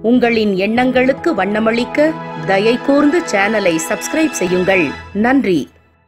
உங்களின் எண்ணங்களுக்கு வண்ணமளிக்க தயை கூர்ந்து சேனலை சப்ஸ்கிரைப் செய்யுங்கள் நன்றி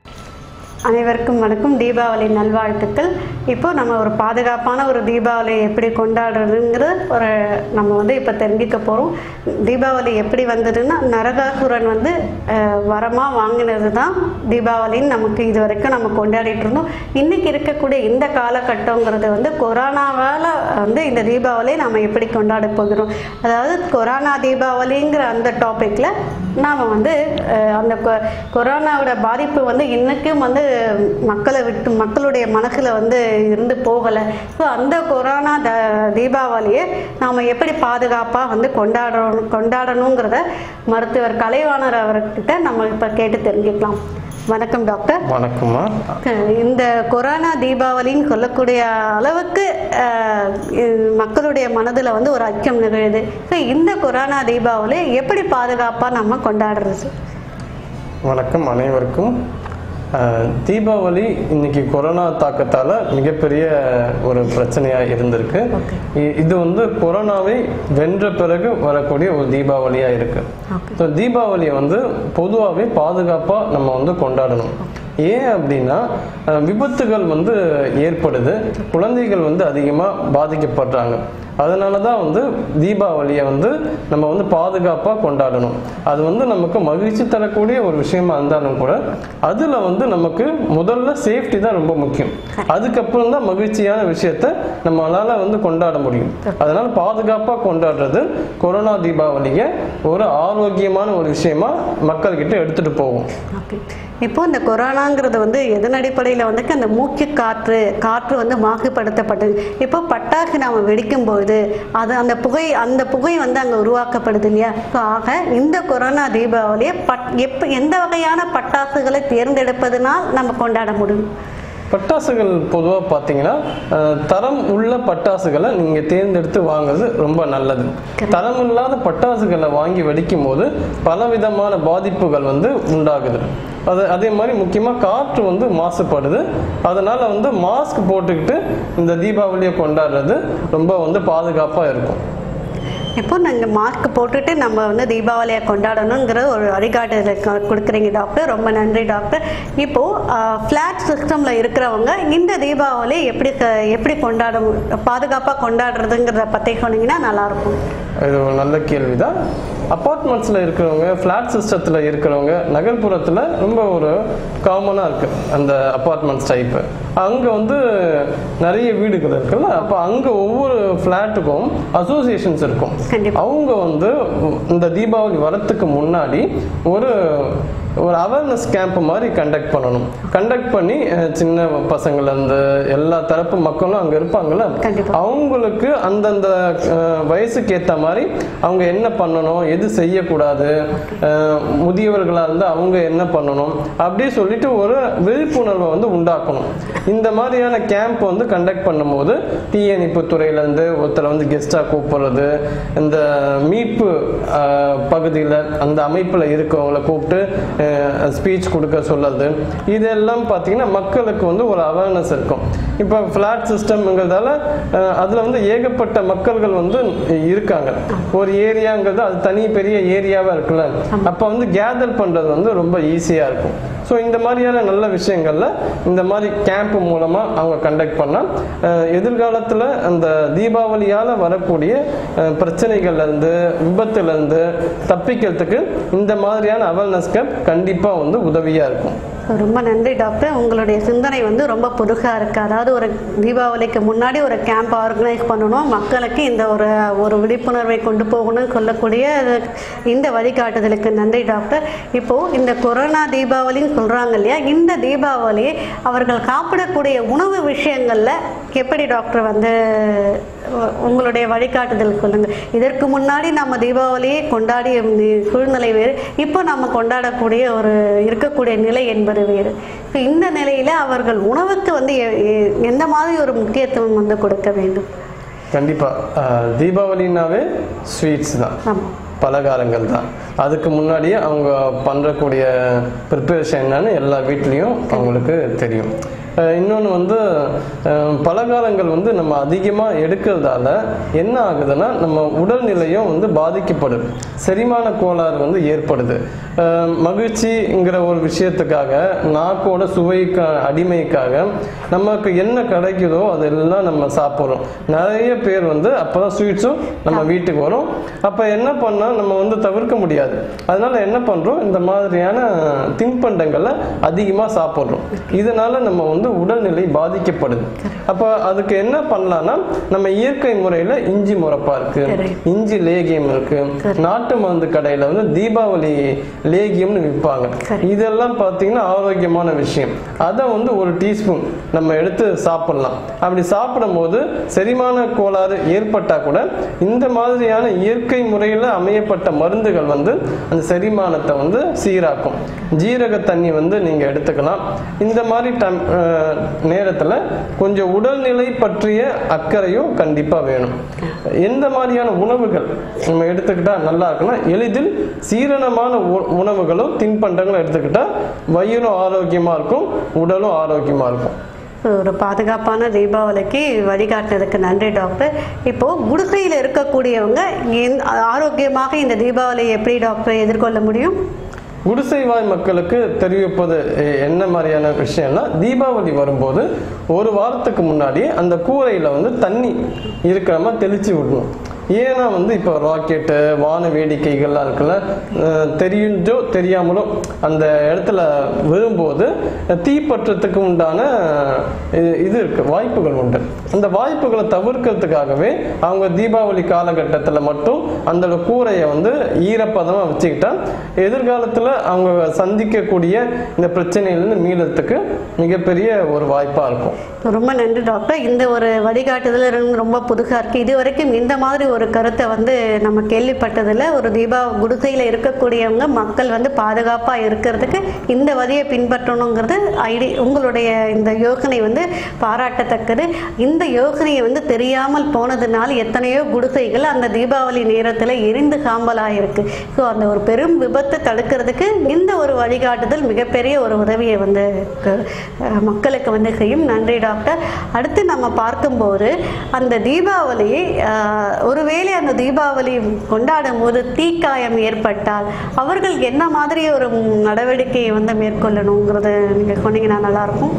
அனைவருக்கும் வணக்கம் தீபாவளி நல்வாழ்த்துக்கள் இப்போ நம்ம ஒரு பாதுகாப்பான ஒரு தீபாவளியை எப்படி கொண்டாடுறதுங்கிற ஒரு நம்ம வந்து இப்போ தெரிஞ்சுக்க போகிறோம் தீபாவளி எப்படி வந்ததுன்னா நரகாசுரன் வந்து அஹ், வரமா வாங்கினது தான் தீபாவளின்னு நமக்கு இது வரைக்கும் நம்ம கொண்டாடிட்டு இருந்தோம் இன்னைக்கு இருக்கக்கூடிய இந்த காலகட்டங்கிறது வந்து கொரோனாவால் வந்து இந்த தீபாவளியை நம்ம எப்படி கொண்டாட போகிறோம் அதாவது கொரோனா தீபாவளிங்கிற அந்த டாப்பிக்கில் நாம் வந்து அஹ், அந்த கொ- கொரோனாவோட பாதிப்பு வந்து இன்னைக்கும் வந்து மக்களை விட்டு மக்களுடைய மனசில் வந்து இருந்து போகலை ஸோ அந்த கொரோனா த தீபாவளியை நாம் எப்படி பாதுகாப்பாக வந்து கொண்டாடணும் கொண்டாடணுங்கிறத மருத்துவர் கலைவாணர் அவர்கிட்ட நம்ம இப்போ கேட்டு தெரிஞ்சுக்கலாம் வணக்கம் டாக்டர் வணக்கம்மா இந்த கொரோனா தீபாவளின்னு சொல்லக்கூடிய அளவுக்கு அஹ், இது மக்களுடைய மனதில் வந்து ஒரு அச்சம் நிகழுது ஸோ இந்த கொரோனா தீபாவளி எப்படி பாதுகாப்பாக நம்ம கொண்டாடுறது வணக்கம் அனைவருக்கும் அஹ், தீபாவளி இன்னைக்கு கொரோனா தாக்கத்தால் மிகப்பெரிய ஒரு பிரச்சனையாக இருந்திருக்கு இ- இது வந்து கொரோனாவை வென்ற பிறகு வரக்கூடிய ஒரு தீபாவளியாக இருக்கு Okay. ஸோ தீபாவளியை வந்து பொதுவாகவே பாதுகாப்பாக நம்ம வந்து கொண்டாடணும் ஏன் அப்படின்னா அஹ், விபத்துகள் வந்து ஏற்படுது குழந்தைகள் வந்து அதிகமாக பாதிக்கப்படுறாங்க அதனால தான் வந்து தீபாவளியை வந்து நம்ம வந்து பாதுகாப்பாக கொண்டாடணும் அது வந்து நமக்கு மகிழ்ச்சி தரக்கூடிய ஒரு விஷயமா இருந்தாலும் கூட அதில் வந்து நமக்கு முதல்ல சேஃப்டி தான் ரொம்ப முக்கியம் அதுக்கப்புறம் தான் மகிழ்ச்சியான விஷயத்த நம்மளால வந்து கொண்டாட முடியும் அதனால பாதுகாப்பாக கொண்டாடுறது கொரோனா தீபாவளியை ஒரு ஆரோக்கியமான ஒரு விஷயமா மக்கள்கிட்ட எடுத்துட்டு போகும் ஓகே இப்போ இந்த கொரோனாங்கிறது வந்து எதன் அடிப்படையில் வந்து அந்த மூச்சு காற்று காற்று வந்து மாசுபடுத்தப்பட்டது இப்போ பட்டாசு நாம் வெடிக்கும்போது அது அந்த புகை அந்த புகை வந்து அங்கே உருவாக்கப்படுது இல்லையா ஸோ ஆக இந்த கொரோனா தீபாவளியை பட் எப்போ எந்த வகையான பட்டாசுகளை தேர்ந்தெடுப்பதனால் நம்ம கொண்டாட முடியும் பட்டாசுகள் பொதுவாக பார்த்தீங்கன்னா அஹ், தரம் உள்ள பட்டாசுகளை நீங்கள் தேர்ந்தெடுத்து வாங்குறது ரொம்ப நல்லது தரம் இல்லாத பட்டாசுகளை வாங்கி வெடிக்கும் போது பலவிதமான பாதிப்புகள் வந்து உண்டாகுது அது அதே மாதிரி முக்கியமாக காற்று வந்து மாசுபடுது அதனால வந்து மாஸ்க் போட்டுக்கிட்டு இந்த தீபாவளியை கொண்டாடுறது ரொம்ப வந்து பாதுகாப்பாக இருக்கும் இப்போ நாங்கள் மாஸ்க் போட்டுட்டு நம்ம வந்து தீபாவளியை கொண்டாடணுங்கிற ஒரு வழிகாட்டுதலை க- கொடுக்குறீங்க டாக்டர் ரொம்ப நன்றி டாக்டர் இப்போ ஃப்ளாட் சிஸ்டமில் இருக்கிறவங்க இந்த தீபாவளி எப்படி க- எப்படி கொண்டாட பாதுகாப்பாக கொண்டாடுறதுங்கிறத பற்றி சொன்னீங்கன்னா நல்லாயிருக்கும் இது ஒரு நல்ல கேள்விதான் அப்பார்ட்மெண்ட்ஸில் இருக்கிறவங்க ஃப்ளாட் சிஸ்டத்தில் இருக்கிறவங்க நகர்ப்புறத்தில் ரொம்ப ஒரு காமனாக இருக்குது அந்த அப்பார்ட்மெண்ட்ஸ் டைப்பு அங்கே வந்து நிறைய வீடுகள் இருக்குல்ல அப்போ அங்கே ஒவ்வொரு ஃப்ளாட்டுக்கும் அசோசியேஷன்ஸ் இருக்கும் கண்டிப்பா. அவங்க வந்து இந்த தீபாவளி வரத்துக்கு முன்னாடி ஒரு ஒரு அவேர்னஸ் கேம்ப் மாதிரி கண்டக்ட் பண்ணணும் கண்டக்ட் பண்ணி அஹ், சின்ன பசங்கள்லேருந்து எல்லா தரப்பு மக்களும் அங்கே இருப்பாங்கல்ல கண்டிப்பா. அவங்களுக்கு அந்தந்த அஹ், வயசுக்கு ஏற்ற மாதிரி அவங்க என்ன பண்ணணும் எது செய்யக்கூடாது அஹ், முதியவர்களா இருந்தால் அவங்க என்ன பண்ணணும் அப்படி சொல்லிட்டு ஒரு விழிப்புணர்வை வந்து உண்டாக்கணும் இந்த மாதிரியான கேம்ப் வந்து கண்டக்ட் பண்ணும்போது தீயணைப்பு துறையிலேருந்து ஒருத்தரை வந்து கெஸ்டாக கூப்பிடுறது இந்த மீட்பு பகுதியில் அந்த அமைப்பில் இருக்கவங்கள கூப்பிட்டு ஸ்பீச் கொடுக்க சொல்லுறது இதெல்லாம் பார்த்தீங்கன்னா மக்களுக்கு வந்து ஒரு அவேர்னஸ் இருக்கும் இப்போ ஃப்ளாட் சிஸ்டம்ங்கிறதால அதில் வந்து ஏகப்பட்ட மக்கள்கள் வந்து இருக்காங்க ஒரு ஏரியாங்கிறது அது தனி பெரிய ஏரியாவாக இருக்குல்ல அப்போ வந்து கேதர் பண்ணுறது வந்து ரொம்ப ஈஸியாக இருக்கும் ஸோ இந்த மாதிரியான நல்ல விஷயங்கள்ல இந்த மாதிரி கேம்ப் மூலமாக அவங்க கண்டக்ட் பண்ணால் எதிர்காலத்தில் அந்த தீபாவளியால் வரக்கூடிய அஹ், பிரச்சனைகள்ல இருந்து விபத்துல இருந்து தப்பிக்கிறதுக்கு இந்த மாதிரியான அவேர்னஸ் கேம்ப் கண்டிப்பாக வந்து உதவியாக இருக்கும் ரொம்ப நன்றி டாக்டர் உங்களுடைய சிந்தனை வந்து ரொம்ப புதுசாக இருக்குது அதாவது ஒரு தீபாவளிக்கு முன்னாடி ஒரு கேம்ப் ஆர்கனைஸ் பண்ணணும் மக்களுக்கு இந்த ஒரு ஒரு விழிப்புணர்வை கொண்டு போகணும்னு சொல்லக்கூடிய இந்த வழிகாட்டுதலுக்கு நன்றி டாக்டர் இப்போது இந்த கொரோனா தீபாவளின்னு சொல்கிறாங்க இல்லையா இந்த தீபாவளி அவர்கள் சாப்பிடக்கூடிய உணவு விஷயங்களில் எப்படி டாக்டர் வந்து உ- உங்களுடைய வழிகாட்டுதல் சொல்லுங்கள் இதற்கு முன்னாடி நம்ம தீபாவளியை கொண்டாடிய நி- சூழ்நிலை வேறு இப்போ நம்ம கொண்டாடக்கூடிய ஒரு இருக்கக்கூடிய நிலை என்பது வேறு இப்போ இந்த நிலையில் அவர்கள் உணவுக்கு வந்து எ- எ- எந்த மாதிரி ஒரு முக்கியத்துவம் வந்து கொடுக்க வேண்டும் கண்டிப்பாக தீபாவளினாவே ஸ்வீட்ஸ் தான் ஆமாம் பலகாரங்கள் தான் அதுக்கு முன்னாடியே அவங்க பண்ணுறக்கூடிய ப்ரிப்பரேஷன் என்னன்னு எல்லா வீட்லேயும் அவங்களுக்கு தெரியும் இன்னொன்று வந்து அஹ், பலகாரங்கள் வந்து நம்ம அதிகமாக எடுக்கிறதால என்ன ஆகுதுன்னா நம்ம உடல்நிலையும் வந்து பாதிக்கப்படுது செரிமான கோளாறு வந்து ஏற்படுது அஹ், மகிழ்ச்சிங்கிற ஒரு விஷயத்துக்காக நாக்கோட சுவைக்கு அடிமைக்காக நமக்கு என்ன கிடைக்குதோ அதெல்லாம் நம்ம சாப்பிட்றோம் நிறைய பேர் வந்து அப்போதான் ஸ்வீட்ஸும் நம்ம வீட்டுக்கு வரும் அப்போ என்ன பண்ணால் நம்ம வந்து தவிர்க்க முடியாது அதனால என்ன பண்ணுறோம் இந்த மாதிரியான தின்பண்டங்களை அதிகமாக சாப்பிட்றோம் இதனால நம்ம வந்து உடல்நிலை பாதிக்கப்படுது அப்போ அதுக்கு என்ன பண்ணலாம்னா நம்ம இயற்கை முறையில் இஞ்சி முறப்பா இருக்கு இஞ்சி லேகியம் இருக்கு நாட்டு மருந்து கடையில் வந்து தீபாவளி லேகியம்னு விற்பாங்க இதெல்லாம் பார்த்தீங்கன்னா ஆரோக்கியமான விஷயம் அதை வந்து ஒரு டீஸ்பூன் நம்ம எடுத்து சாப்பிடலாம் அப்படி சாப்பிடும்போது செரிமான கோளாறு ஏற்பட்டால் கூட இந்த மாதிரியான இயற்கை முறையில் அமையப்பட்ட மருந்துகள் வந்து அந்த செரிமானத்தை வந்து சீராக்கும் ஜீரக தண்ணி வந்து நீங்கள் எடுத்துக்கலாம் இந்த மாதிரி டம் நேரத்தில் கொஞ்சம் உடல்நிலை பற்றிய அக்கறையும் கண்டிப்பாக வேணும் எந்த மாதிரியான உணவுகள் நம்ம எடுத்துக்கிட்டா நல்லா இருக்குன்னா எளிதில் சீரணமான உ- உணவுகளும் தின்பண்டங்களும் எடுத்துக்கிட்டா வயிறும் ஆரோக்கியமாக இருக்கும் உடலும் ஆரோக்கியமாக இருக்கும் ஒரு பாதுகாப்பான தீபாவளிக்கு வழிகாட்டினதுக்கு நன்றி டாக்டர் இப்போ குடிசையில் இருக்கக்கூடியவங்க எந்- ஆரோக்கியமாக இந்த தீபாவளியை எப்படி டாக்டர் எதிர்கொள்ள முடியும் குடிசைவாய் மக்களுக்கு தெரிவிப்பது எ- என்ன மாதிரியான விஷயம்னா தீபாவளி வரும்போது ஒரு வாரத்துக்கு முன்னாடி அந்த கூரையில் வந்து தண்ணி இருக்கிற மாதிரி தெளிச்சு விடணும் ஏன்னா வந்து இப்போ ராக்கெட்டு வான வேடிக்கைகள்லாம் இருக்குல்ல அஹ் தெரிஞ்சோ தெரியாமலோ அந்த இடத்துல விழும்போது தீப்பற்றத்துக்கு உண்டான அஹ், இது இருக்கு வாய்ப்புகள் உண்டு அந்த வாய்ப்புகளை தவிர்க்கிறதுக்காகவே அவங்க தீபாவளி காலகட்டத்தில் மட்டும் அந்த கூரையை வந்து ஈரப்பதமாக வச்சுக்கிட்டா எதிர்காலத்தில் அவங்க சந்திக்கக்கூடிய இந்த பிரச்சனையிலேருந்து மீளத்துக்கு மிகப்பெரிய ஒரு வாய்ப்பாக இருக்கும் ரொம்ப நன்றி டாக்டர் இந்த ஒரு வழிகாட்டுதல் எனக்கு ரொம்ப புதுசாக இருக்குது இது வரைக்கும் இந்த மாதிரி ஒரு கருத்தை வந்து நம்ம கேள்விப்பட்டதில்ல ஒரு தீபா குடிசையில் இருக்கக்கூடியவங்க மக்கள் வந்து பாதுகாப்பாக இருக்கிறதுக்கு இந்த வழியை பின்பற்றணுங்கிறது ஐடி உங்களுடைய இந்த யோசனை வந்து பாராட்டத்தக்கது இந்த யோசனையை வந்து தெரியாமல் போனதுனால எத்தனையோ குடிசைகள் அந்த தீபாவளி நேரத்தில் எரிந்து சாம்பலாக இருக்கு ஸோ அந்த ஒரு பெரும் விபத்தை தடுக்கிறதுக்கு இந்த ஒரு வழிகாட்டுதல் மிகப்பெரிய ஒரு உதவியை வந்து க- அஹ் மக்களுக்கு வந்து செய்யும் நன்றி டாக்டர் அடுத்து நம்ம பார்க்கும்போது அந்த தீபாவளி அஹ், ஒருவேளை அந்த தீபாவளி கொண்டாடும் போது தீக்காயம் ஏற்பட்டால் அவர்கள் என்ன மாதிரி ஒரு நடவடிக்கையை வந்து மேற்கொள்ளணுங்கிறத நீங்கள் சொன்னீங்கன்னா நல்லாயிருக்கும்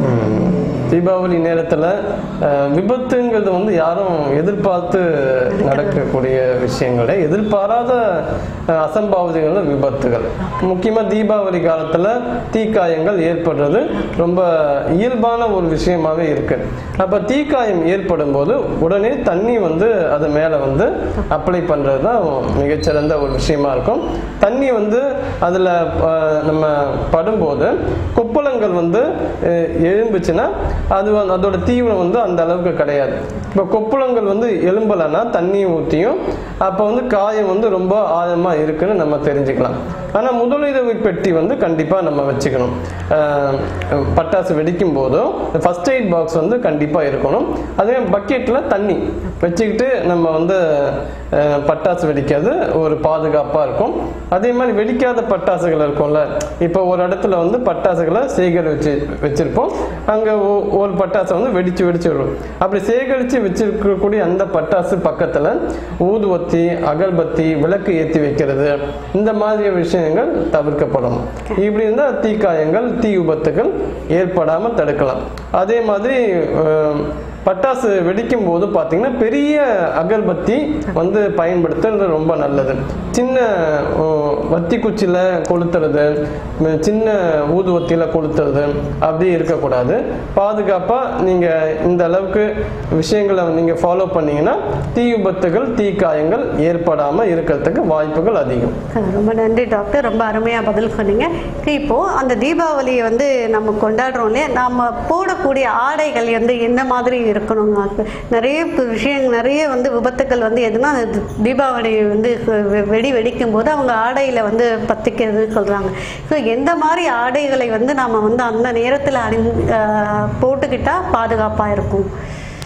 தீபாவளி நேரத்தில் விபத்துங்கிறது வந்து யாரும் எதிர்பார்த்து நடக்கக்கூடிய விஷயங்களே எதிர்பாராத அஹ், அசம்பாவிதங்கள் விபத்துகள் முக்கியமாக தீபாவளி காலத்தில் தீக்காயங்கள் ஏற்படுறது ரொம்ப இயல்பான ஒரு விஷயமாவே இருக்கு அப்போ தீக்காயம் ஏற்படும் போது உடனே தண்ணி வந்து அது மேலே வந்து அப்ளை பண்ணுறது தான் மிகச்சிறந்த ஒரு விஷயமா இருக்கும் தண்ணி வந்து அதில் நம்ம படும்போது கொப்பளங்கள் வந்து அஹ், எழும்புச்சுன்னா அது வந்து அதோட தீவிரம் வந்து அந்த அளவுக்கு கிடையாது இப்போ கொப்பளங்கள் வந்து எலும்பலைன்னா தண்ணி ஊற்றியும் அப்போ வந்து காயம் வந்து ரொம்ப ஆழமாக இருக்குன்னு நம்ம தெரிஞ்சுக்கலாம் ஆனால் முதலுதவி பெட்டி வந்து கண்டிப்பாக நம்ம வச்சுக்கணும் அஹ், பட்டாசு வெடிக்கும் போதும் ஃபர்ஸ்ட் எய்ட் பாக்ஸ் வந்து கண்டிப்பாக இருக்கணும் அதே பக்கெட்டில் தண்ணி வச்சுக்கிட்டு நம்ம வந்து அஹ், பட்டாசு வெடிக்கிறது ஒரு பாதுகாப்பாக இருக்கும் அதே மாதிரி வெடிக்காத பட்டாசுகள் இருக்கும்ல இப்போ ஒரு இடத்துல வந்து பட்டாசுகளை சேகரிச்சு வச்சிருப்போம் அங்கே ஒரு பட்டாசை வந்து வெடிச்சு வெடிச்சு விடும் அப்படி சேகரித்து வச்சிருக்கக்கூடிய அந்த பட்டாசு பக்கத்தில் ஊதுவத்தி அகல்பத்தி விளக்கு ஏற்றி வைக்கிறது இந்த மாதிரி விஷயங்கள் தவிர்க்கப்படும் இப்படி இருந்தால் தீக்காயங்கள் தீ விபத்துகள் ஏற்படாமல் தடுக்கலாம் அதே மாதிரி அஹ், பட்டாசு வெடிக்கும் போது பார்த்தீங்கன்னா பெரிய அகர்பத்தி வந்து பயன்படுத்துறது ரொம்ப நல்லது சின்ன அஹ், வத்தி குச்சியில் கொளுத்துறது ம், சின்ன ஊதுவத்தியில் கொளுத்துறது அப்படி இருக்கக்கூடாது பாதுகாப்பாக நீங்கள் இந்த அளவுக்கு விஷயங்களை நீங்கள் ஃபாலோ பண்ணீங்கன்னா தீ விபத்துகள் தீக்காயங்கள் ஏற்படாமல் இருக்கிறதுக்கு வாய்ப்புகள் அதிகம் ரொம்ப நன்றி டாக்டர் ரொம்ப அருமையாக பதில் சொன்னீங்க இப்போ அந்த தீபாவளியை வந்து நம்ம கொண்டாடுறோம் இல்லையா நம்ம போடக்கூடிய ஆடைகள் வந்து என்ன மாதிரி இருக்கணும் நிறைய பு- விஷயங்கள் நிறைய வந்து விபத்துக்கள் வந்து எதுனா அது தீபாவளி வந்து வெ- வெடி வெடிக்கும் போது அவங்க ஆடையில் வந்து பத்திக்கிறது சொல்கிறாங்க ஸோ எந்த மாதிரி ஆடைகளை வந்து நம்ம வந்து அந்த நேரத்தில் அணி ஆஹ் போட்டுக்கிட்டா பாதுகாப்பாக இருக்கும்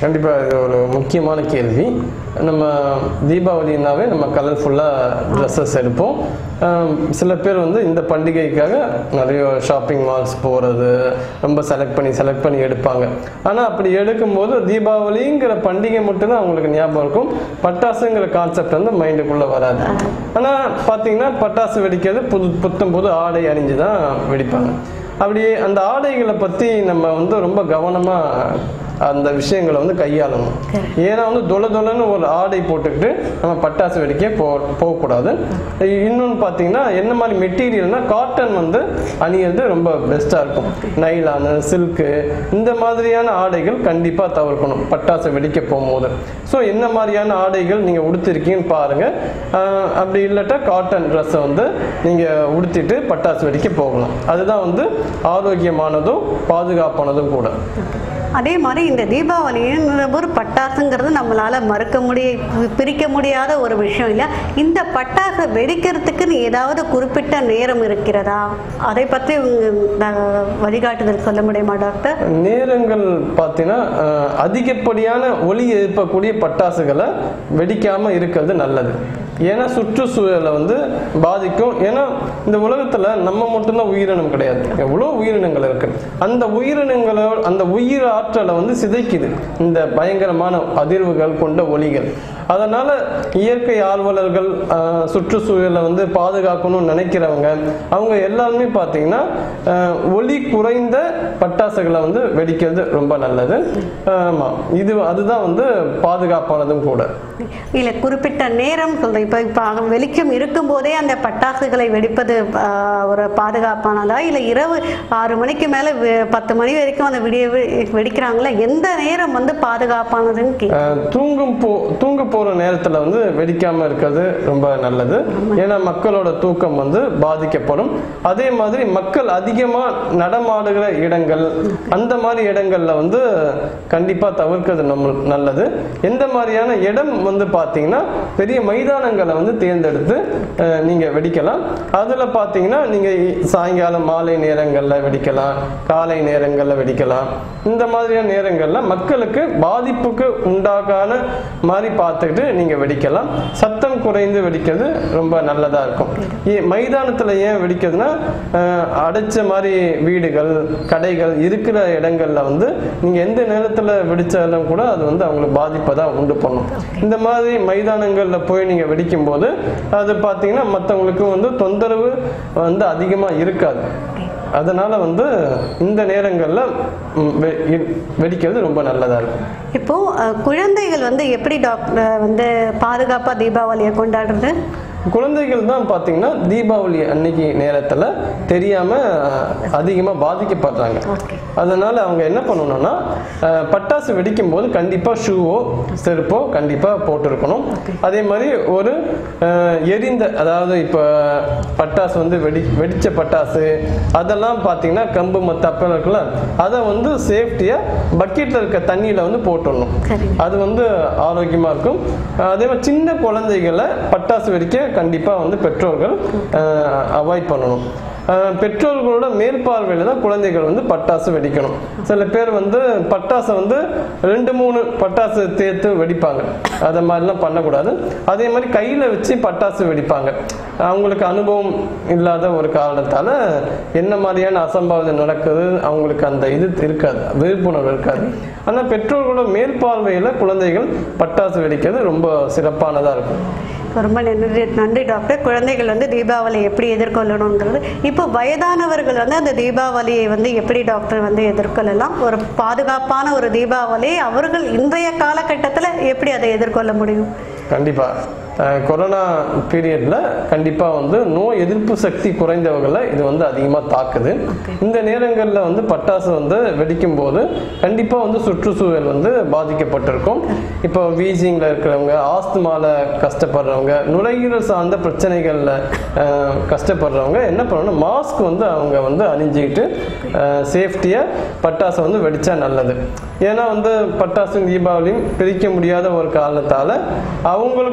கண்டிப்பாக இது ஒரு முக்கியமான கேள்வி நம்ம தீபாவளினாவே நம்ம கலர்ஃபுல்லாக ட்ரெஸ்ஸஸ் எடுப்போம் ஆம், சில பேர் வந்து இந்த பண்டிகைக்காக நிறைய ஷாப்பிங் மால்ஸ் போகிறது ரொம்ப செலக்ட் பண்ணி செலக்ட் பண்ணி எடுப்பாங்க ஆனால் அப்படி எடுக்கும்போது தீபாவளிங்கிற பண்டிகை மட்டும்தான் அவங்களுக்கு ஞாபகம் இருக்கும் பட்டாசுங்கிற கான்செப்ட் வந்து மைண்டுக்குள்ளே வராது ஆனால் பார்த்தீங்கன்னா பட்டாசு வெடிக்கிறது புது புத்தம் புது ஆடை அணிஞ்சு தான் வெடிப்பாங்க அப்படி அந்த ஆடைகளை பற்றி நம்ம வந்து ரொம்ப கவனமாக அந்த விஷயங்களை வந்து கையாளணும் ஏன்னா வந்து தொல தொலன்னு ஒரு ஆடை போட்டுக்கிட்டு நம்ம பட்டாசு வெடிக்க போ போகக்கூடாது இன்னொன்று பார்த்தீங்கன்னா என்ன மாதிரி மெட்டீரியல்னா காட்டன் வந்து அணியிறது ரொம்ப பெஸ்ட்டாக இருக்கும் நைலானு சில்க்கு இந்த மாதிரியான ஆடைகள் கண்டிப்பாக தவிர்க்கணும் பட்டாசு வெடிக்க போகும்போது ஸோ என்ன மாதிரியான ஆடைகள் நீங்கள் உடுத்திருக்கீங்கன்னு பாருங்கள் ஆஹ் அப்படி இல்லாட்டா காட்டன் ட்ரெஸ்ஸை வந்து நீங்கள் உடுத்திட்டு பட்டாசு வெடிக்க போகலாம் அதுதான் வந்து ஆரோக்கியமானதும் பாதுகாப்பானதும் கூட அதே மாதிரி இந்த தீபாவளிங்கிற ஒரு பட்டாசுங்கிறது நம்மளால மறுக்க முடிய பிரிக்க முடியாத ஒரு விஷயம் இல்லை இந்த பட்டாசை வெடிக்கிறதுக்குன்னு ஏதாவது குறிப்பிட்ட நேரம் இருக்கிறதா அதை பற்றி உங்க அஹ், வழிகாட்டுதல் சொல்ல முடியுமா டாக்டர் நேரங்கள் பார்த்தீங்கன்னா அஹ், அதிகப்படியான ஒளி எழுப்பக்கூடிய பட்டாசுகளை வெடிக்காம இருக்கிறது நல்லது ஏன்னா சுற்றுச்சூழலை வந்து பாதிக்கும் ஏன்னா இந்த உலகத்துல நம்ம மட்டும்தான் உயிரினம் கிடையாது எவ்வளோ உயிரினங்கள் இருக்கு அந்த உயிரினங்களோ அந்த உயிர் ஆற்றலை வந்து சிதைக்குது இந்த பயங்கரமான அதிர்வுகள் கொண்ட ஒளிகள் அதனால இயற்கை ஆர்வலர்கள் அஹ், சுற்றுச்சூழலை வந்து பாதுகாக்கணும்னு நினைக்கிறவங்க அவங்க எல்லாருமே பார்த்தீங்கன்னா அஹ், ஒளி குறைந்த பட்டாசுகளை வந்து வெடிக்கிறது ரொம்ப நல்லது ஆமா இது அதுதான் வந்து பாதுகாப்பானதும் கூட இல்லை குறிப்பிட்ட நேரம் சொல்றேன் இப்போ இப்போ வெளிச்சம் இருக்கும்போதே அந்த பட்டாசுகளை வெடிப்பது ஆஹ், ஒரு பாதுகாப்பானதா இல்லை இரவு ஆறு மணிக்கு மேலே பத்து மணி வரைக்கும் அந்த விடிய வெடிக்கிறாங்களா எந்த நேரம் வந்து பாதுகாப்பானதுன்னு கே அஹ், தூங்கும் போ தூங்க போற நேரத்துல வந்து வெடிக்காம இருக்கிறது ரொம்ப நல்லது ஏன்னா மக்களோட தூக்கம் வந்து பாதிக்கப்படும் அதே மாதிரி மக்கள் அதிகமா நடமாடுகிற இடங்கள் அந்த மாதிரி இடங்கள்ல வந்து கண்டிப்பா தவிர்க்கிறது நம்ம நல்லது எந்த மாதிரியான இடம் வந்து பாத்தீங்கன்னா பெரிய மைதானங்களை வந்து தேர்ந்தெடுத்து அஹ், நீங்க வெடிக்கலாம் அதுல பாத்தீங்கன்னா நீங்க சாயங்காலம் மாலை நேரங்கள்ல வெடிக்கலாம் காலை நேரங்கள்ல வெடிக்கலாம் இந்த மாதிரியான நேரங்கள்ல மக்களுக்கு பாதிப்புக்கு உண்டாகான மாதிரி பார்த்துக்கிட்டு நீங்க வெடிக்கலாம் சத்தம் குறைந்து வெடிக்கிறது ரொம்ப நல்லதா இருக்கும் ஏ- மைதானத்துல ஏன் வெடிக்கிறதுனா அஹ், அடைச்ச மாதிரி வீடுகள் கடைகள் இருக்கிற இடங்கள்ல வந்து நீங்க எந்த நேரத்துல வெடிச்சாலும் கூட அது வந்து அவங்களுக்கு பாதிப்பை தான் உண்டு பண்ணும் இந்த மாதிரி மைதானங்கள்ல போய் நீங்க வெடிக்கும் போது அது பார்த்தீங்கன்னா மற்றவங்களுக்கு வந்து தொந்தரவு வந்து அதிகமா இருக்காது அதனால வந்து இந்த நேரங்கள்ல ம், வெ- இ- வெடிக்கிறது ரொம்ப நல்லதா இருக்கும் இப்போ அஹ், குழந்தைகள் வந்து எப்படி டாக்டர் வந்து பாதுகாப்பாக தீபாவளியை கொண்டாடுறது குழந்தைகள் தான் பார்த்தீங்கன்னா தீபாவளி அன்னைக்கு நேரத்தில் தெரியாம அதிகமாக பாதிக்கப்படுறாங்க அதனால அவங்க என்ன பண்ணணும்னா அஹ், பட்டாசு வெடிக்கும் போது கண்டிப்பாக ஷூவோ செருப்போ கண்டிப்பாக போட்டிருக்கணும் அதே மாதிரி ஒரு அஹ், எரிந்த அதாவது இப்போ பட்டாசு வந்து வெடி வெடிச்ச பட்டாசு அதெல்லாம் பார்த்தீங்கன்னா கம்பு மத்த அப்பெல்லாம் இருக்குல்ல அதை வந்து சேஃப்டியாக பக்கெட்டில் இருக்க தண்ணியில் வந்து போட்டுடணும் சரி அது வந்து ஆரோக்கியமா இருக்கும் அஹ் அதே மாதிரி சின்ன குழந்தைகளை பட்டாசு வெடிக்க கண்டிப்பா வந்து பெற்றோர்கள் அவாய்ட் பண்ணணும் அஹ் பெற்றோர்களோட மேற்பார்வையில தான் குழந்தைகள் வந்து பட்டாசு வெடிக்கணும் சில பேர் வந்து பட்டாசை வந்து ரெண்டு மூணு பட்டாசு தேர்த்து வெடிப்பாங்க அதை மாதிரிலாம் பண்ணக்கூடாது அதே மாதிரி கையில வச்சு பட்டாசு வெடிப்பாங்க அவங்களுக்கு அனுபவம் இல்லாத ஒரு காரணத்தால என்ன மாதிரியான அசம்பாவிதம் நடக்குது அவங்களுக்கு அந்த இது இருக்காது விழிப்புணர்வு இருக்காது ஆனால் பெற்றோர்களோட மேற்பார்வையில குழந்தைகள் பட்டாசு வெடிக்கிறது ரொம்ப சிறப்பானதா இருக்கும் ரொம்ப நன்றி நன்றி டாக்டர் குழந்தைகள் வந்து தீபாவளி எப்படி எதிர்கொள்ளணுங்கிறது இப்போ வயதானவர்கள் வந்து அந்த தீபாவளியை வந்து எப்படி டாக்டர் வந்து எதிர்கொள்ளலாம் ஒரு பாதுகாப்பான ஒரு தீபாவளி அவர்கள் இன்றைய காலகட்டத்தில் எப்படி அதை எதிர்கொள்ள முடியும் கண்டிப்பா அஹ் கொரோனா பீரியட்ல கண்டிப்பா வந்து நோய் எதிர்ப்பு சக்தி குறைந்தவர்களை இது வந்து அதிகமா தாக்குது இந்த நேரங்கள்ல வந்து பட்டாசு வந்து வெடிக்கும் போது கண்டிப்பா வந்து சுற்றுச்சூழல் வந்து பாதிக்கப்பட்டிருக்கும் இப்போ வீசிங்ல இருக்கிறவங்க ஆஸ்துமால கஷ்டப்படுறவங்க நுரையீரல் சார்ந்த பிரச்சனைகள்ல அஹ், கஷ்டப்படுறவங்க என்ன பண்ணணும் மாஸ்க் வந்து அவங்க வந்து அணிஞ்சுக்கிட்டு சேஃப்டியா பட்டாசை வந்து வெடிச்சா நல்லது ஏன்னா வந்து பட்டாசு தீபாவளியும் பிரிக்க முடியாத ஒரு காரணத்தால அவங்களுக்குள்ளேயும்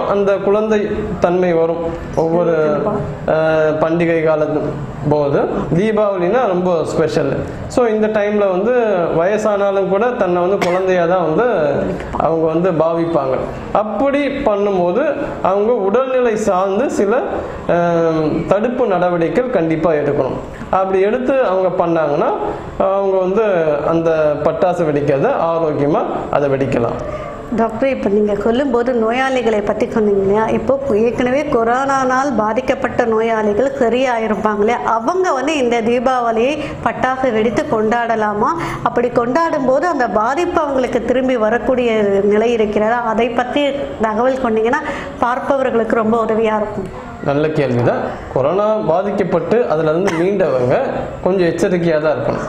அந்த குழந்தை தன்மை வரும் ஒவ்வொரு அஹ், பண்டிகை காலத்து போது தீபாவளினா ரொம்ப ஸ்பெஷல் ஸோ இந்த டைம்ல வந்து வயசானாலும் கூட தன்னை வந்து குழந்தையா தான் வந்து அவங்க வந்து பாவிப்பாங்க அப்படி பண்ணும்போது அவங்க உடல்நிலை சார்ந்து சில அஹ், தடுப்பு நடவடிக்கைகள் கண்டிப்பா எடுக்கணும் அப்படி எடுத்து அவங்க பண்ணாங்கன்னா அவங்க வந்து அந்த பட்டாசு வெடிக்கிறத ஆரோக்கியமா அதை வெடிக்கலாம் டாக்டர் இப்போ நீங்கள் சொல்லும்போது நோயாளிகளை பற்றி சொன்னீங்க இல்லையா இப்போ ஏற்கனவே கொரோனானால் பாதிக்கப்பட்ட நோயாளிகள் சரியாயிருப்பாங்க இல்லையா அவங்க வந்து இந்த தீபாவளியை பட்டாசு வெடித்து கொண்டாடலாமா அப்படி கொண்டாடும் போது அந்த பாதிப்பு அவங்களுக்கு திரும்பி வரக்கூடிய நிலை இருக்கிறதா அதை பற்றி தகவல் கொண்டீங்கன்னா பார்ப்பவர்களுக்கு ரொம்ப உதவியாக இருக்கும் நல்ல கேள்விதான் கொரோனா பாதிக்கப்பட்டு அதுல இருந்து மீண்டவங்க கொஞ்சம் எச்சரிக்கையா தான் இருக்கணும்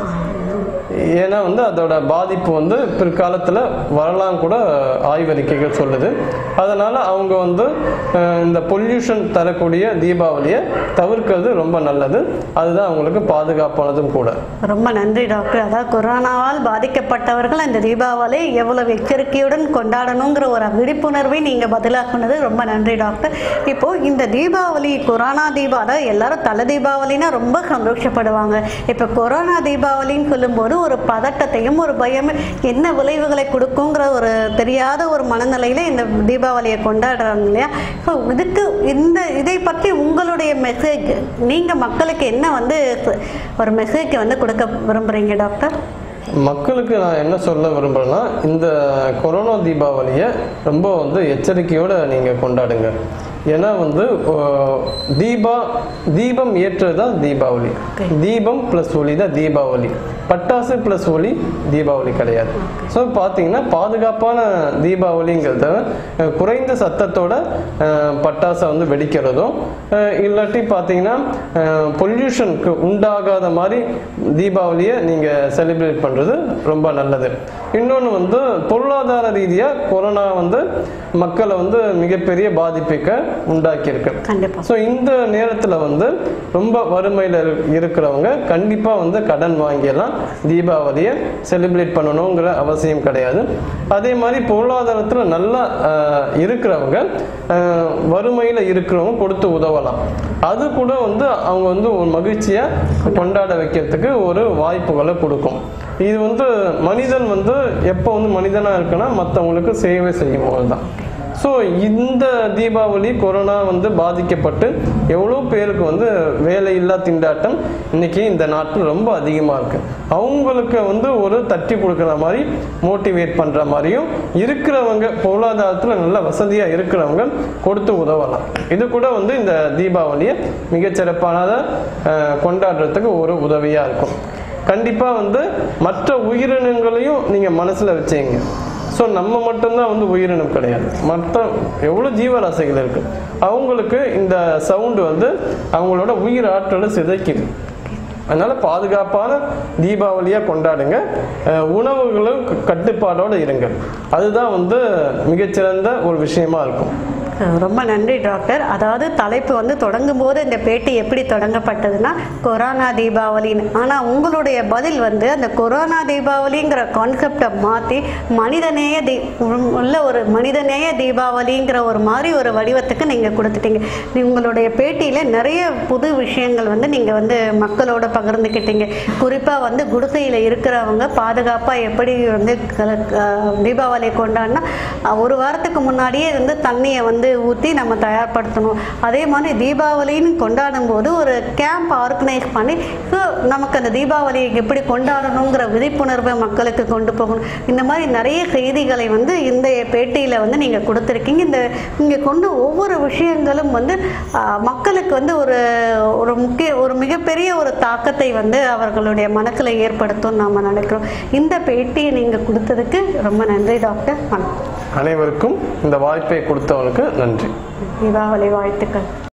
ஏன்னா வந்து அதோட பாதிப்பு வந்து பிற்காலத்துல வரலாம் கூட ஆய்வறிக்கைகள் சொல்லுது அதனால அவங்க வந்து அஹ், இந்த பொல்யூஷன் தரக்கூடிய தீபாவளியை தவிர்க்கிறது ரொம்ப நல்லது அதுதான் அவங்களுக்கு பாதுகாப்பானதும் கூட ரொம்ப நன்றி டாக்டர் அதாவது கொரோனாவால் பாதிக்கப்பட்டவர்கள் இந்த தீபாவளி எவ்வளவு எச்சரிக்கையுடன் கொண்டாடணுங்கிற ஒரு விழிப்புணர்வை நீங்கள் பதிலாக்குனது ரொம்ப நன்றி டாக்டர் இப்போ இந்த தீபாவளி கொரோனா தீபா அதாவது எல்லாரும் தலை தீபாவளினா ரொம்ப சந்தோஷப்படுவாங்க இப்போ கொரோனா தீபாவளின்னு சொல்லும்போது ஒரு பதட்டத்தையும் ஒரு பயம் என்ன விளைவுகளை கொடுக்குங்கிற ஒரு தெரியாத ஒரு மனநிலையில இந்த தீபாவளியை கொண்டாடுறாங்க இல்லையா ஸோ இதுக்கு இந்த இதை பற்றி உங்களுடைய மெசேஜ் நீங்க மக்களுக்கு என்ன வந்து ஒரு மெசேஜ் வந்து கொடுக்க விரும்புறீங்க டாக்டர் மக்களுக்கு நான் என்ன சொல்ல விரும்புறேன்னா இந்த கொரோனா தீபாவளியை ரொம்ப வந்து எச்சரிக்கையோட நீங்க கொண்டாடுங்க ஏன்னா வந்து அஹ், தீபா தீபம் ஏற்றது தான் தீபாவளி தீபம் ப்ளஸ் ஒளி தான் தீபாவளி பட்டாசு ப்ளஸ் ஒளி தீபாவளி கிடையாது ஸோ பார்த்தீங்கன்னா பாதுகாப்பான தீபாவளிங்கிறத அஹ், குறைந்த சத்தத்தோட அஹ், பட்டாசை வந்து வெடிக்கிறதும் அஹ், இல்லாட்டி பார்த்தீங்கன்னா பொல்யூஷனுக்கு உண்டாகாத மாதிரி தீபாவளியை நீங்கள் செலிப்ரேட் பண்ணுறது ரொம்ப நல்லது இன்னொன்று வந்து பொருளாதார ரீதியாக கொரோனா வந்து மக்களை வந்து மிகப்பெரிய பாதிப்புக்க உண்டாக்கியிருக்கு கண்டிப்பா ஸோ இந்த நேரத்தில் வந்து ரொம்ப வறுமையில் இருக்கிறவங்க கண்டிப்பாக வந்து கடன் வாங்கியெல்லாம் தீபாவளியை செலிப்ரேட் பண்ணணுங்கிற அவசியம் கிடையாது அதே மாதிரி பொருளாதாரத்தில் நல்லா ஆஹ், இருக்கிறவங்க வறுமையில் இருக்கிறவங்க கொடுத்து உதவலாம் அது கூட வந்து அவங்க வந்து ஒரு மகிழ்ச்சியாக கொண்டாட வைக்கிறதுக்கு ஒரு வாய்ப்புகளை கொடுக்கும் இது வந்து மனிதன் வந்து எப்போ வந்து மனிதனாக இருக்குன்னா மற்றவங்களுக்கு சேவை செய்யும் போது தான் ஸோ இந்த தீபாவளி கொரோனா வந்து பாதிக்கப்பட்டு எவ்வளோ பேருக்கு வந்து வேலையில்லா திண்டாட்டம் இன்னைக்கு இந்த நாட்டில் ரொம்ப அதிகமாக இருக்கு அவங்களுக்கு வந்து ஒரு தட்டி கொடுக்குற மாதிரி மோட்டிவேட் பண்ணுற மாதிரியும் இருக்கிறவங்க பொருளாதாரத்தில் நல்ல வசதியாக இருக்கிறவங்க கொடுத்து உதவலாம் இது கூட வந்து இந்த தீபாவளியை மிகச்சிறப்பானதை அஹ், கொண்டாடுறதுக்கு ஒரு உதவியாக இருக்கும் கண்டிப்பாக வந்து மற்ற உயிரினங்களையும் நீங்கள் மனசில் வச்சீங்க ஸோ நம்ம மட்டும்தான் வந்து உயிரினம் கிடையாது மற்ற எவ்வளோ ஜீவராசிகள் இருக்கு அவங்களுக்கு இந்த சவுண்டு வந்து அவங்களோட உயிர் ஆற்றலை சிதைக்குது அதனால பாதுகாப்பான தீபாவளியா கொண்டாடுங்க அஹ் உணவுகளும் க- கட்டுப்பாடோட இருங்க அதுதான் வந்து மிகச்சிறந்த ஒரு விஷயமா இருக்கும் ரொம்ப நன்றி டாக்டர் அதாவது தலைப்பு வந்து தொடங்கும் போது இந்த பேட்டி எப்படி தொடங்கப்பட்டதுன்னா கொரோனா தீபாவளின்னு ஆனால் உங்களுடைய பதில் வந்து அந்த கொரோனா தீபாவளிங்கிற கான்செப்டை மாற்றி மனிதநேய தீ உள்ள ஒரு மனிதநேய தீபாவளிங்கிற ஒரு மாதிரி ஒரு வடிவத்துக்கு நீங்கள் கொடுத்துட்டீங்க நீ- உங்களுடைய பேட்டியில் நிறைய புது விஷயங்கள் வந்து நீங்கள் வந்து மக்களோட பகிர்ந்துக்கிட்டீங்க குறிப்பாக வந்து குடிசையில் இருக்கிறவங்க பாதுகாப்பாக எப்படி வந்து க- க- தீபாவளி கொண்டாடினா அஹ், ஒரு வாரத்துக்கு முன்னாடியே வந்து தண்ணியை வந்து ஊற்றி நம்ம தயார்படுத்தணும் அதே மாதிரி தீபாவளின்னு கொண்டாடும் போது ஒரு கேம்ப் ஆர்கனைஸ் பண்ணி so நமக்கு அந்த தீபாவளியை எப்படி கொண்டாடணுங்கிற விழிப்புணர்வை மக்களுக்கு கொண்டு போகணும் இந்த மாதிரி நிறைய செய்திகளை வந்து இந்த பேட்டியில் வந்து நீங்கள் கொடுத்துருக்கீங்க இந்த இங்கே கொண்டு ஒவ்வொரு விஷயங்களும் வந்து அஹ், மக்களுக்கு வந்து ஒரு ஒரு முக்கிய ஒரு மிகப்பெரிய ஒரு தாக்கத்தை வந்து அவர்களுடைய மனசில் ஏற்படுத்தும் நாம நினைக்கிறோம் இந்த பேட்டியை நீங்கள் கொடுத்ததுக்கு ரொம்ப நன்றி டாக்டர் வணக்கம் அனைவருக்கும் இந்த வாய்ப்பை கொடுத்தவனுக்கு நன்றி தீபாவளி வாழ்த்துக்கள்